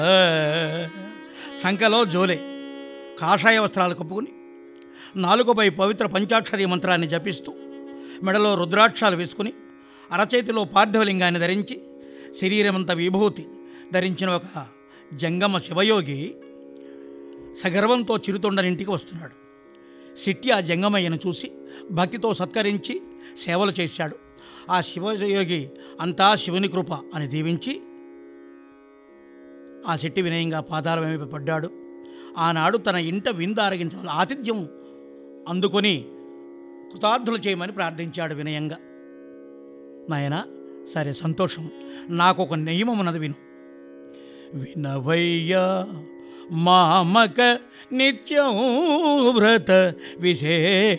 చంకలో జోలే కాషాయ వస్త్రాలు కప్పుకుని నాలుగుపై పవిత్ర పంచాక్షరి మంత్రాన్ని జపిస్తూ మెడలో రుద్రాక్షాలు వేసుకుని అరచేతిలో పార్థివలింగాన్ని ధరించి శరీరమంత విభూతి ధరించిన ఒక జంగమ శివయోగి సగర్వంతో చిరుతొండనింటికి వస్తున్నాడు సిట్టి ఆ జంగమయ్యను చూసి భక్తితో సత్కరించి సేవలు చేశాడు ఆ శివయోగి అంతా శివుని కృప అని దీవించి ఆ శెట్టి వినయంగా పాదాల వైపు పడ్డాడు ఆనాడు తన ఇంట విందు ఆరగించాలి ఆతిథ్యం అందుకొని కృతార్థులు చేయమని ప్రార్థించాడు వినయంగా నాయన సరే సంతోషం నాకు ఒక నియమం ఉన్నది విను వినవయ్యా మామక నిత్యం వ్రత విశేష